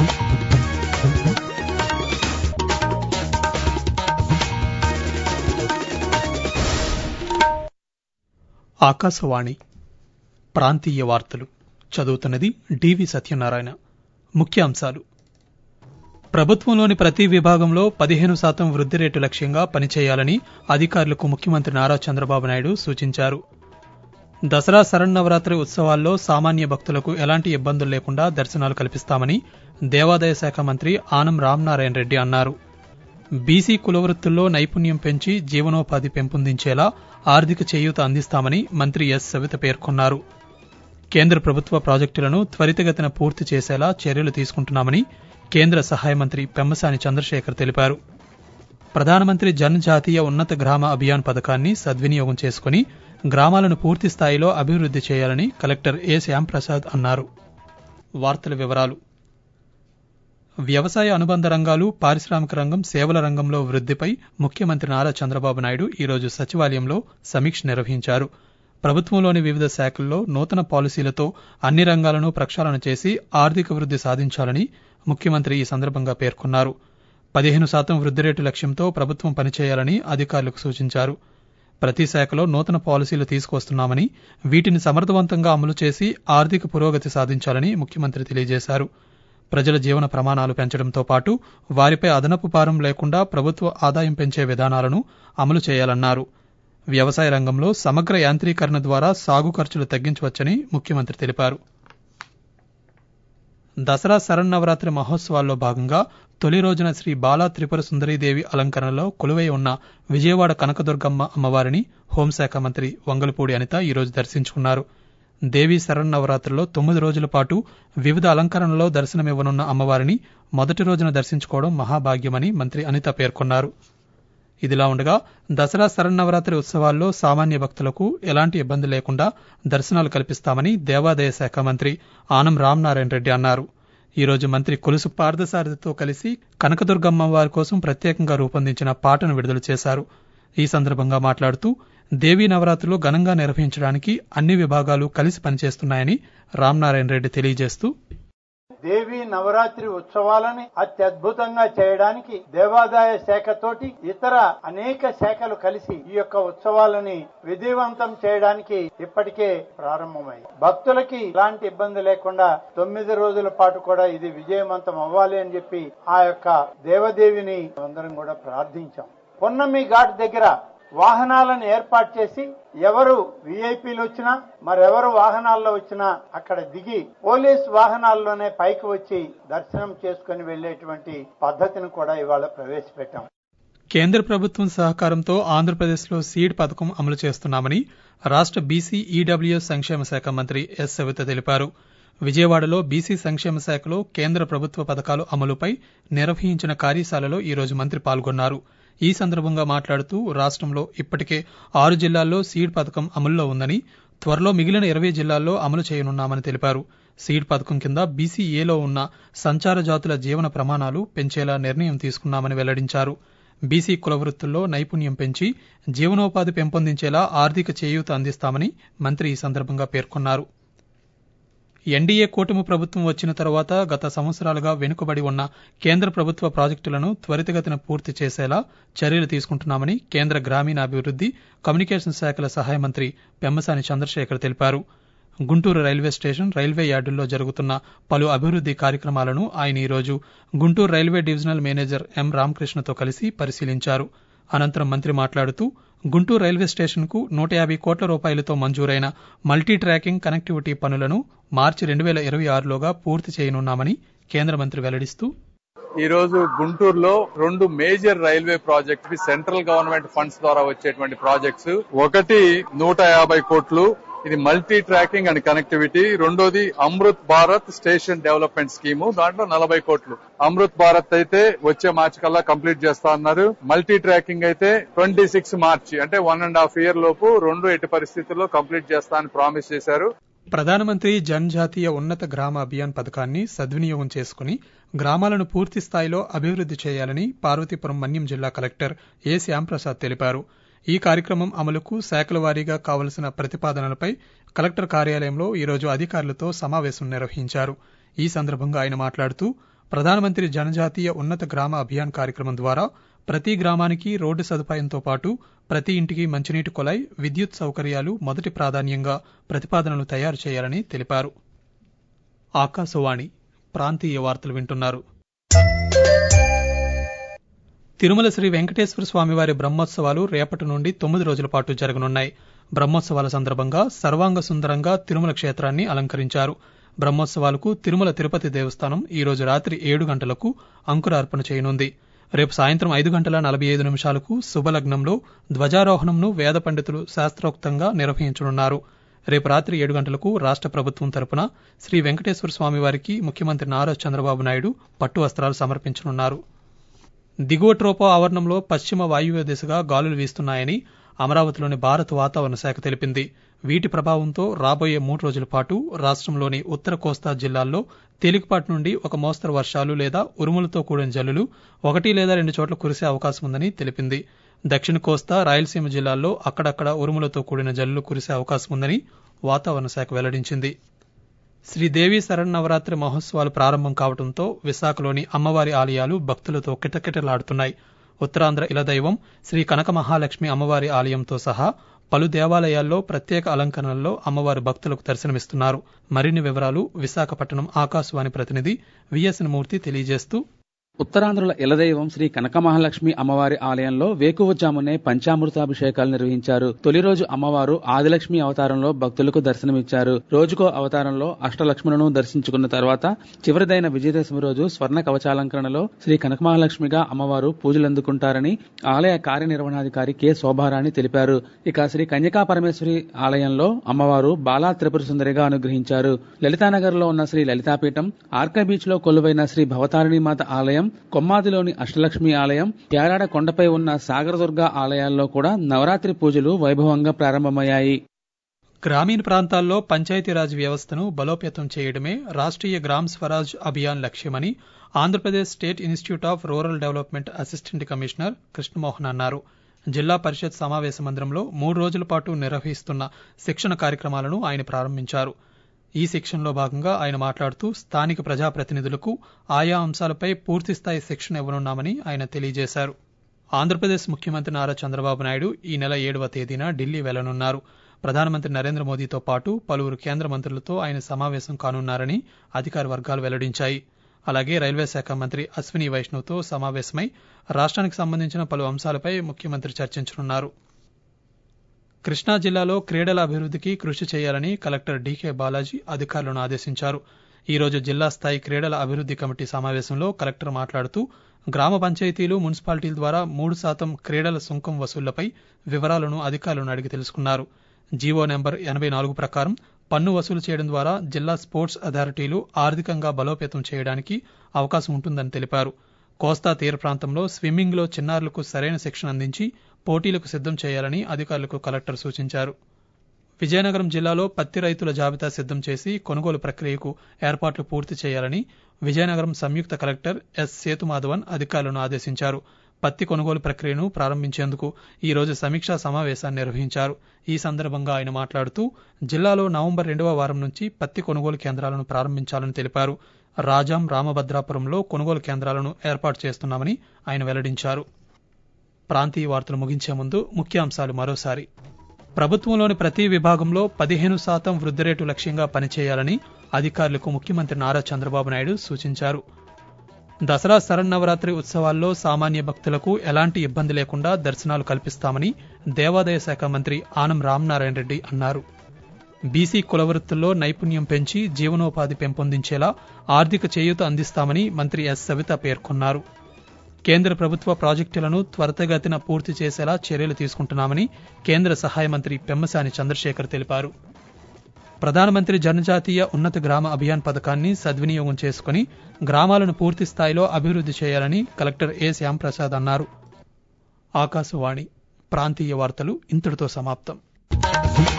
ఆకాశవాణి ప్రాంతీయ వార్తలు చదువుతున్నది డివి సత్యనారాయణ ముఖ్యాంశాలు ప్రభుత్వంలోని ప్రతి విభాగంలో పదిహేను శాతం వృద్ది రేటు లక్ష్యంగా పనిచేయాలని అధికారులకు ముఖ్యమంత్రి నారా చంద్రబాబు నాయుడు సూచించారు దసరా శరన్నవరాత్రి ఉత్సవాల్లో సామాన్య భక్తులకు ఎలాంటి ఇబ్బందులు లేకుండా దర్శనాలు కల్పిస్తామని దేవాదాయ శాఖ మంత్రి ఆనం రామనారాయణ రెడ్డి అన్నారు బీసీ కులవృత్తుల్లో నైపుణ్యం పెంచి జీవనోపాధి పెంపొందించేలా ఆర్థిక చేయూత అందిస్తామని మంత్రి ఎస్ సవిత పేర్కొన్నారు కేంద్ర ప్రభుత్వ ప్రాజెక్టులను త్వరితగతిన పూర్తి చేసేలా చర్యలు తీసుకుంటున్నామని కేంద్ర సహాయ మంత్రి పెమ్మసాని చంద్రశేఖర్ తెలిపారు ప్రధానమంత్రి జన్ జాతీయ ఉన్నత గ్రామ అభియాన్ పథకాన్ని సద్వినియోగం చేసుకుని గ్రామాలను పూర్తి స్థాయిలో అభివృద్ది చేయాలని కలెక్టర్ ఏ శ్యాంప్రసాద్ అన్నారు వార్తల వివరాలు వ్యవసాయ అనుబంధ రంగాలు పారిశ్రామిక రంగం సేవల రంగంలో వృద్దిపై ముఖ్యమంత్రి నారా చంద్రబాబు నాయుడు ఈరోజు సచివాలయంలో సమీక్ష నిర్వహించారు ప్రభుత్వంలోని వివిధ శాఖల్లో నూతన పాలసీలతో అన్ని రంగాలను ప్రక్షాళన చేసి ఆర్థిక వృద్ది సాధించాలని ముఖ్యమంత్రి ఈ సందర్భంగా పేర్కొన్నారు పదిహేను శాతం వృద్ది రేటు లక్ష్యంతో ప్రభుత్వం పనిచేయాలని అధికారులకు సూచించారు ప్రతి శాఖలో నూతన పాలసీలు తీసుకొస్తున్నామని వీటిని సమర్థవంతంగా అమలు చేసి ఆర్థిక పురోగతి సాధించాలని ముఖ్యమంత్రి తెలియజేశారు ప్రజల జీవన ప్రమాణాలు పెంచడంతో పాటు వారిపై అదనపు భారం లేకుండా ప్రభుత్వ ఆదాయం పెంచే విధానాలను అమలు చేయాలన్నారు వ్యవసాయ రంగంలో సమగ్ర యాంత్రీకరణ ద్వారా సాగు ఖర్చులు తగ్గించవచ్చని ముఖ్యమంత్రి తెలిపారు దసరా శరన్నవరాత్రి మహోత్సవాల్లో భాగంగా తొలి రోజున శ్రీ బాలా త్రిపుర సుందరీదేవి అలంకరణలో కొలువై ఉన్న విజయవాడ కనకదుర్గమ్మ అమ్మవారిని హోంశాఖ మంత్రి వంగలపూడి అనిత ఈరోజు దర్శించుకున్నారు దేవీ శరన్నవరాత్రిలో తొమ్మిది రోజుల పాటు వివిధ అలంకరణలో దర్శనమివ్వనున్న అమ్మవారిని మొదటి రోజున దర్శించుకోవడం మహాభాగ్యమని మంత్రి అనిత పేర్కొన్నారు ఇదిలా ఉండగా దసరా శరన్నవరాత్రి ఉత్సవాల్లో సామాన్య భక్తులకు ఎలాంటి ఇబ్బంది లేకుండా దర్శనాలు కల్పిస్తామని దేవాదాయ శాఖ మంత్రి ఆనం రామనారాయణ రెడ్డి అన్నారు ఈ రోజు మంత్రి కొలుసు పార్థసారథితో కలిసి కనకదుర్గమ్మ వారి కోసం ప్రత్యేకంగా రూపొందించిన పాటను విడుదల చేశారు ఈ సందర్భంగా మాట్లాడుతూ దేవీ నవరాత్రులు ఘనంగా నిర్వహించడానికి అన్ని విభాగాలు కలిసి పనిచేస్తున్నాయని రామనారాయణ రెడ్డి తెలియజేస్తూ దేవి నవరాత్రి ఉత్సవాలని అత్యద్భుతంగా చేయడానికి దేవాదాయ శాఖతోటి ఇతర అనేక శాఖలు కలిసి ఈ యొక్క ఉత్సవాలని విధివంతం చేయడానికి ఇప్పటికే ప్రారంభమై భక్తులకి ఎలాంటి ఇబ్బంది లేకుండా తొమ్మిది రోజుల పాటు కూడా ఇది విజయవంతం అవ్వాలి అని చెప్పి ఆ యొక్క దేవదేవిని అందరం కూడా ప్రార్థించాం పొన్నమి ఘాట్ దగ్గర వాహనాలను ఏర్పాటు చేసి ఎవరు విఐపీలు వచ్చినా మరెవరు వాహనాల్లో వచ్చినా అక్కడ దిగి పోలీస్ వాహనాల్లోనే పైకి వచ్చి దర్శనం చేసుకుని వెళ్లేటువంటి పద్ధతిని కూడా ఇవాళ ప్రవేశపెట్టాం కేంద్ర ప్రభుత్వం సహకారంతో ఆంధ్రప్రదేశ్లో సీడ్ పథకం అమలు చేస్తున్నామని రాష్ట బీసీ ఈడబ్ల్యూఎస్ సంక్షేమ శాఖ మంత్రి ఎస్ సవిత తెలిపారు విజయవాడలో బీసీ సంక్షేమ శాఖలో కేంద్ర ప్రభుత్వ పథకాలు అమలుపై నిర్వహించిన కార్యశాలలో ఈ రోజు మంత్రి పాల్గొన్నారు ఈ సందర్భంగా మాట్లాడుతూ రాష్ట్రంలో ఇప్పటికే ఆరు జిల్లాల్లో సీడ్ పథకం అమల్లో ఉందని త్వరలో మిగిలిన ఇరవై జిల్లాల్లో అమలు చేయనున్నామని తెలిపారు సీడ్ పథకం కింద బీసీఏలో ఉన్న సంచార జాతుల జీవన ప్రమాణాలు పెంచేలా నిర్ణయం తీసుకున్నామని వెల్లడించారు బీసీ కుల వృత్తుల్లో నైపుణ్యం పెంచి జీవనోపాధి పెంపొందించేలా ఆర్థిక చేయూత అందిస్తామని మంత్రి ఈ సందర్భంగా పేర్కొన్నారు ఎన్డీఏ కూటమి ప్రభుత్వం వచ్చిన తర్వాత గత సంవత్సరాలుగా వెనుకబడి ఉన్న కేంద్ర ప్రభుత్వ ప్రాజెక్టులను త్వరితగతిన పూర్తి చేసేలా చర్యలు తీసుకుంటున్నామని కేంద్ర గ్రామీణాభివృద్ది కమ్యూనికేషన్ శాఖల సహాయ మంత్రి పెమ్మసాని చంద్రశేఖర్ తెలిపారు గుంటూరు రైల్వే స్టేషన్ రైల్వే యార్డుల్లో జరుగుతున్న పలు అభివృద్ది కార్యక్రమాలను ఆయన ఈరోజు Guntur railway divisional manager M రామకృష్ణతో కలిసి పరిశీలించారు అనంతరం మంత్రి మాట్లాడుతూ గుంటూరు రైల్వే స్టేషన్ కు నూట యాభై కోట్ల రూపాయలతో మంజూరైన మల్టీ ట్రాకింగ్ కనెక్టివిటీ పనులను మార్చి రెండు వేల ఇరవై ఆరులోగా పూర్తి చేయనున్నామని కేంద్ర మంత్రి వెల్లడిస్తూ ఈ రోజు గుంటూరులో రెండు major railway project central government funds ద్వారా వచ్చేటువంటి ప్రాజెక్ట్స్ ఒకటి నూట యాభై కోట్లు ఇది మల్టీ ట్రాకింగ్ అండ్ కనెక్టివిటీ రెండోది Amrit Bharat station development scheme దాంట్లో నలభై కోట్లు అమృత్ భారత్ అయితే వచ్చే మార్చి కల్లా కంప్లీట్ చేస్తా అన్నారు మల్టీ ట్రాకింగ్ అయితే ట్వంటీ సిక్స్ మార్చి అంటే వన్ అండ్ హాఫ్ ఇయర్ లోపు రెండు ఎట్టి పరిస్థితుల్లో కంప్లీట్ చేస్తా అని ప్రామిస్ చేశారు ప్రధానమంత్రి జన్ జాతీయ ఉన్నత గ్రామ అభియాన్ పథకాన్ని సద్వినియోగం చేసుకుని గ్రామాలను పూర్తి స్థాయిలో అభివృద్ది చేయాలని పార్వతీపురం మన్యం జిల్లా కలెక్టర్ ఏ శ్యాంప్రసాద్ తెలిపారు ఈ కార్యక్రమం అమలుకు శాఖల వారీగా కావలసిన ప్రతిపాదనలపై కలెక్టర్ కార్యాలయంలో ఈరోజు అధికారులతో సమావేశం నిర్వహించారు ఈ సందర్భంగా ఆయన మాట్లాడుతూ ప్రధానమంత్రి జనజాతీయ ఉన్నత గ్రామ అభియాన్ కార్యక్రమం ద్వారా ప్రతి గ్రామానికి రోడ్డు సదుపాయంతో పాటు ప్రతి ఇంటికి మంచినీటి కొలాయి విద్యుత్ సౌకర్యాలు మొదటి ప్రాధాన్యంగా ప్రతిపాదనలు తయారు చేయాలని తెలిపారు ఆకాశవాణి ప్రాంతీయ వార్తలు వింటున్నారు తిరుమల శ్రీ వెంకటేశ్వర స్వామివారి బ్రహ్మోత్సవాలు రేపటి నుండి తొమ్మిది రోజుల పాటు జరగనున్నాయి బ్రహ్మోత్సవాల సందర్భంగా సర్వాంగ సుందరంగా తిరుమల క్షేత్రాన్ని అలంకరించారు బ్రహ్మోత్సవాలకు తిరుమల తిరుపతి దేవస్థానం ఈ రోజు రాత్రి ఏడు గంటలకు అంకురార్పణ చేయనుంది రేపు సాయంత్రం ఐదు గంటల నలభై ఐదు నిమిషాలకు శుభలగ్నంలో ధ్వజారోహణంను వేద పండితులు శాస్త్రోక్తంగా నిర్వహించనున్నారు రేపు రాత్రి ఏడు గంటలకు రాష్ట్ర ప్రభుత్వం తరపున శ్రీ వెంకటేశ్వర స్వామివారికి ముఖ్యమంత్రి నారా చంద్రబాబు నాయుడు పట్టు వస్త్రాలు సమర్పించనున్నారు దిగువ ట్రోపో ఆవరణంలో పశ్చిమ వాయువ్య దిశగా గాలులు వీస్తున్నాయని అమరావతిలోని భారత వాతావరణ శాఖ తెలిపింది వీటి ప్రభావంతో రాబోయే మూడు రోజుల పాటు రాష్ట్రంలోని ఉత్తర కోస్తా జిల్లాల్లో తేలికపాటి నుండి ఒక మోస్తరు వర్షాలు లేదా ఉరుములతో కూడిన జల్లులు ఒకటి లేదా రెండు చోట్ల కురిసే అవకాశం ఉందని తెలిపింది దక్షిణ కోస్తా రాయలసీమ జిల్లాల్లో అక్కడక్కడ ఉరుములతో కూడిన జల్లులు కురిసే అవకాశం ఉందని వాతావరణ శాఖ వెల్లడించింది శ్రీదేవి శరణవరాత్రి మహోత్సవాలు ప్రారంభం కావడంతో విశాఖలోని అమ్మవారి ఆలయాలు భక్తులతో కిటకిటలాడుతున్నాయి ఉత్తరాంధ్ర ఇలదైవం శ్రీ కనక మహాలక్ష్మి అమ్మవారి ఆలయంతో సహా పలు దేవాలయాల్లో ప్రత్యేక అలంకరణల్లో అమ్మవారి భక్తులకు దర్శనమిస్తున్నారు మరిన్ని వివరాలు విశాఖపట్నం ఆకాశవాణి ప్రతినిధి విఎస్ఎన్ మూర్తి తెలియజేస్తూ ఉత్తరాంధ్రుల ఇలదైవం శ్రీ కనకమహాలక్ష్మి అమ్మవారి ఆలయంలో వేకువజామునే పంచామృతాభిషేకాలు నిర్వహించారు తొలి రోజు అమ్మవారు ఆదిలక్ష్మి అవతారంలో భక్తులకు దర్శనమిచ్చారు రోజుకో అవతారంలో అష్టలక్ష్ములను దర్శించుకున్న తర్వాత చివరిదైన విజయదశమి రోజు స్వర్ణ కవచాలంకరణలో శ్రీ కనకమహాలక్ష్మిగా అమ్మవారు పూజలు అందుకుంటారని ఆలయ కార్యనిర్వహణాధికారి కె శోభారాణి తెలిపారు ఇక శ్రీ కన్యకా పరమేశ్వరి ఆలయంలో అమ్మవారు బాలా త్రిపుర సుందరిగా అనుగ్రహించారు లలితానగర్ లో ఉన్న శ్రీ లలితాపీఠం ఆర్క బీచ్ లో కొలువైన శ్రీ భవతారిణి మాత ఆలయం కొమ్మాదిలోని అష్టలక్ష్మి ఆలయం యారాడ కొండపై ఉన్న సాగరదుర్గ ఆలయాల్లో కూడా నవరాత్రి పూజలు వైభవంగా ప్రారంభమయ్యాయి గ్రామీణ ప్రాంతాల్లో పంచాయతీరాజ్ వ్యవస్థను బలోపేతం చేయడమే రాష్ట్రీయ గ్రామ్ స్వరాజ్ అభియాన్ లక్ష్యమని Andhra Pradesh state institute of rural development assistant commissioner Krishnamohan అన్నారు జిల్లా పరిషత్ సమావేశ మందిరంలో మూడు రోజుల పాటు నిర్వహిస్తున్న శిక్షణ కార్యక్రమాలను ఆయన ప్రారంభించారు ఈ శిక్షణలో భాగంగా ఆయన మాట్లాడుతూ స్థానిక ప్రజాప్రతినిధులకు ఆయా అంశాలపై పూర్తిస్థాయి శిక్షణ ఇవ్వనున్నామని ఆయన తెలియజేశారు ఆంధ్రప్రదేశ్ ముఖ్యమంత్రి నారా చంద్రబాబు నాయుడు ఈ నెల ఏడవ తేదీన ఢిల్లీ వెళ్లనున్నారు ప్రధానమంత్రి నరేంద్ర మోదీతో పాటు పలువురు కేంద్ర మంత్రులతో ఆయన సమావేశం కానున్నారని అధికార వర్గాలు వెల్లడించాయి అలాగే రైల్వే శాఖ మంత్రి అశ్విని వైష్ణవ్తో సమావేశమై రాష్ట్రానికి సంబంధించిన పలు అంశాలపై ముఖ్యమంత్రి చర్చించనున్నారు కృష్ణా జిల్లాలో క్రీడల అభివృద్ధికి కృషి చేయాలని కలెక్టర్ డీకే బాలాజీ అధికారులను ఆదేశించారు ఈ రోజు జిల్లా స్థాయి క్రీడల అభివృద్ధి కమిటీ సమావేశంలో కలెక్టర్ మాట్లాడుతూ గ్రామ పంచాయతీలు మున్సిపాలిటీల ద్వారా మూడు శాతం క్రీడల సుంకం వసూళ్లపై వివరాలను అధికారులను అడిగి తెలుసుకున్నారు జీవో నెంబర్ ఎనభై నాలుగు ప్రకారం పన్ను వసూలు చేయడం ద్వారా జిల్లా స్పోర్ట్స్ అథారిటీలు ఆర్థికంగా బలోపేతం చేయడానికి అవకాశం ఉంటుందని తెలిపారు కోస్తా తీర ప్రాంతంలో స్విమ్మింగ్ లో చిన్నారులకు సరైన శిక్షణ అందించి పోటీలకు సిద్ధం చేయాలని అధికారులకు కలెక్టర్ సూచించారు విజయనగరం జిల్లాలో పత్తి రైతుల జాబితా సిద్ధం చేసి కొనుగోలు ప్రక్రియకు ఏర్పాట్లు పూర్తి చేయాలని విజయనగరం సంయుక్త కలెక్టర్ ఎస్ సేతుమాధవన్ అధికారులను ఆదేశించారు పత్తి కొనుగోలు ప్రక్రియను ప్రారంభించేందుకు ఈ రోజు సమీక్షా సమావేశాన్ని నిర్వహించారు ఈ సందర్భంగా ఆయన మాట్లాడుతూ జిల్లాలో నవంబర్ రెండవ వారం నుంచి పత్తి కొనుగోలు కేంద్రాలను ప్రారంభించాలని తెలిపారు రాజాం రామభద్రాపురంలో కొనుగోలు కేంద్రాలను ఏర్పాటు చేస్తున్నామని ఆయన వెల్లడించారు ప్రాంతీయ వార్తలు ముగించే ముందు ముఖ్యాంశాలు మరోసారి ప్రభుత్వంలోని ప్రతి విభాగంలో పదిహేను శాతం వృద్ధి రేటు లక్ష్యంగా పనిచేయాలని అధికారులకు ముఖ్యమంత్రి నారా చంద్రబాబు నాయుడు సూచించారు దసరా శరన్నవరాత్రి ఉత్సవాల్లో సామాన్య భక్తులకు ఎలాంటి ఇబ్బంది లేకుండా దర్శనాలు కల్పిస్తామని దేవాదాయ శాఖ మంత్రి ఆనం రామనారాయణ రెడ్డి అన్నారు బీసీ కులవృత్తుల్లో నైపుణ్యం పెంచి జీవనోపాధి పెంపొందించేలా ఆర్థిక చేయూత అందిస్తామని మంత్రి ఎస్ సవిత పేర్కొన్నారు కేంద్ర ప్రభుత్వ ప్రాజెక్టులను త్వరితగతిన పూర్తి చేసేలా చర్యలు తీసుకుంటున్నామని కేంద్ర సహాయ మంత్రి పెమ్మసాని చంద్రశేఖర్ తెలిపారు ప్రధానమంత్రి జనజాతీయ ఉన్నత గ్రామ అభియాన్ పథకాన్ని సద్వినియోగం చేసుకుని గ్రామాలను పూర్తి స్థాయిలో అభివృద్ధి చేయాలని కలెక్టర్ ఏ శ్యాంప్రసాద్ అన్నారు ఆకాశవాణి ప్రాంతీయ వార్తలు ఇంతటితో సమాప్తం